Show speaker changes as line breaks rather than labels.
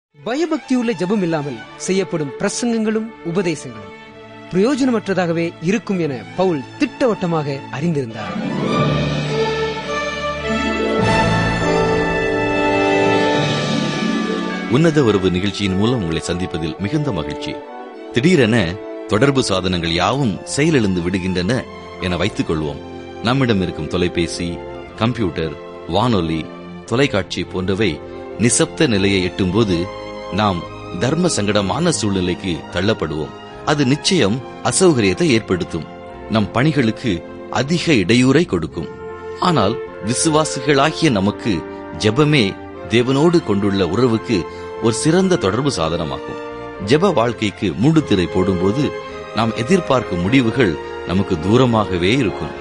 பயபக்தியுள்ள ஜெபம் இல்லாமல் செய்யப்படும் பிரசங்கங்களும் உபதேசங்களும் பிரயோஜனமற்றதாகவே இருக்கும் என பவுல் திட்டவட்டமாக அறிந்திருந்தார்
உன்னத உறவு நிகழ்ச்சியின் மூலம் உங்களை சந்திப்பதில் மிகுந்த மகிழ்ச்சி திடீரென தொடர்பு சாதனங்கள் யாவும் செயலிழந்து விடுகின்றன என வைத்துக் கொள்வோம் நம்மிடம் இருக்கும் தொலைபேசி கம்ப்யூட்டர் வானொலி தொலைக்காட்சி போன்றவை நிசப்த நிலையை எட்டும்போது நாம் தர்ம சங்கடமான சூழ்நிலைக்கு தள்ளப்படுவோம் அது நிச்சயம் அசௌகரியத்தை ஏற்படுத்தும் நம் பணிகளுக்கு அதிக இடையூறை கொடுக்கும் ஆனால் விசுவாசிகளாகிய நமக்கு ஜெபமே தேவனோடு கொண்டுள்ள உறவுக்கு ஒரு சிறந்த தொடர்பு சாதனமாகும் ஜெப வாழ்க்கைக்கு மூடுதிரை போடும்போது நாம் எதிர்பார்க்கும் முடிவுகள் நமக்கு தூரமாகவே இருக்கும்